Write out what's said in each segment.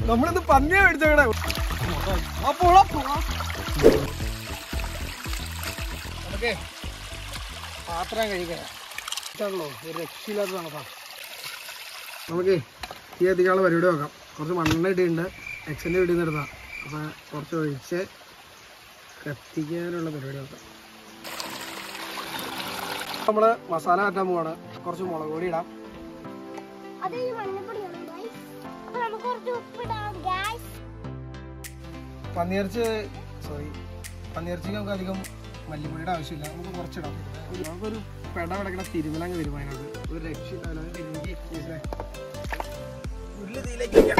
നമ്മളിന്ന് പന്നിയെ മേടിച്ചേക്കണേ അപ്പോൾ നമുക്ക് പാത്രം കഴിക്കാം ഇതാണല്ലോ ഒരു രക്ഷയില്ലാത്ത തണുപ്പാ നമുക്ക് ഈ എത്തിക്കാനുള്ള പരിപാടി നോക്കാം കുറച്ച് മണ്ണെണ്ണ ഇട്ടിട്ടുണ്ട് എക്സിൻ്റെ വീട്ടിൽ നിന്ന് എടുത്താൽ അപ്പം കുറച്ച് ഒഴിച്ച് കത്തിക്കാനുള്ള പരിപാടി നോക്കാം നമ്മൾ മസാല ആറ്റാൻ പോവാണ് കുറച്ച് മുളക് പൊടി ഇടാം അത് ഈ മഞ്ഞപ്പൊടിയാണ് guys. അപ്പൊ നമുക്ക് കുറച്ച് ഉപ്പിടാം ഗായ്സ് പന്നിയിറച്ചി സോറി പന്നിയിറച്ചിക്ക് നമുക്ക് അധികം മല്ലിപ്പൊടിയുടെ ആവശ്യമില്ല നമുക്ക് കുറച്ചിടാം നമുക്കൊരു പെട കിടക്കണ തിരുമലങ്ങ് വരും അതിനകത്ത് ഒരു രക്ഷയില്ല തിരുമിക്ക് മനസ്സിലായി ഉരുള് തീയിലേക്ക് വെക്കാം.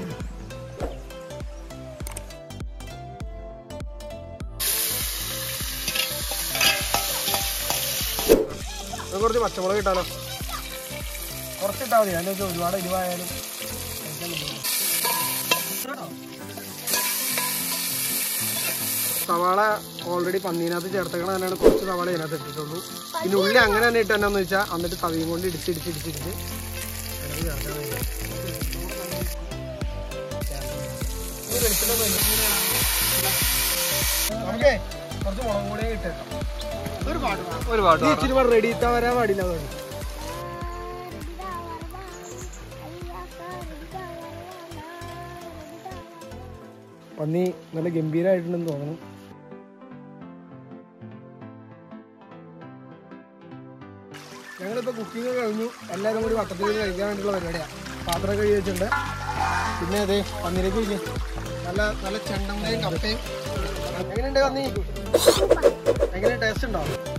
നമുക്ക് കുറച്ച് പച്ചമുളക് ഇട്ടാലോ കുറച്ചിട്ടാൽ മതി അതിൻ്റെ ഒരുപാട് എരിവായാലും കഴിക്കാൻ ബുദ്ധിമുട്ടാ. സവാള ഓൾറെഡി പന്നീനകത്ത് ചേർത്തേക്കണ തന്നെയാണ് കുറച്ച് സവാള ഇതിനകത്ത് ഇട്ടിട്ടുള്ളൂ പിന്നെ ഉള്ളി അങ്ങനെ തന്നെ ഇട്ട് എന്നാന്ന് വെച്ചാൽ എന്നിട്ട് തവിയും കൊണ്ട് ഇടിച്ച് ഇടിച്ച് ഇടിച്ചിടിച്ച് ഇടയ്ക്ക് ചേർക്കാൻ വേണ്ടി. ഇത് വെളിച്ചെണ്ണ ഒന്നും ഇല്ല. നമുക്കേ കുറച്ച് മുളകും കൂടെ ഇട്ടേക്കാം ഒരു പാട്ട് ഒരു പാട്ട് ഇച്ചിരി റെഡി ഇത്താ വരാൻ പാടില്ല അതുകൊണ്ട് പന്നി നല്ല ഗംഭീരമായിട്ടുണ്ടെന്ന് തോന്നുന്നു ഞങ്ങളിപ്പോ കുക്കിംഗ് കഴിഞ്ഞു എല്ലാവരും കൂടി വട്ടത്തിൽ ഇരുന്ന് കഴിക്കാൻ വേണ്ടിയുള്ള പരിപാടിയാണ് പാത്രം കഴുകി വെച്ചിട്ടുണ്ട് പിന്നെ അതെ പന്നിലേക്ക് ഇരിക്കും നല്ല നല്ല ചെണ്ടമ്മയും കപ്പയും എങ്ങനെയുണ്ട് പന്നി എങ്ങനെ ടേസ്റ്റ് ഉണ്ടോ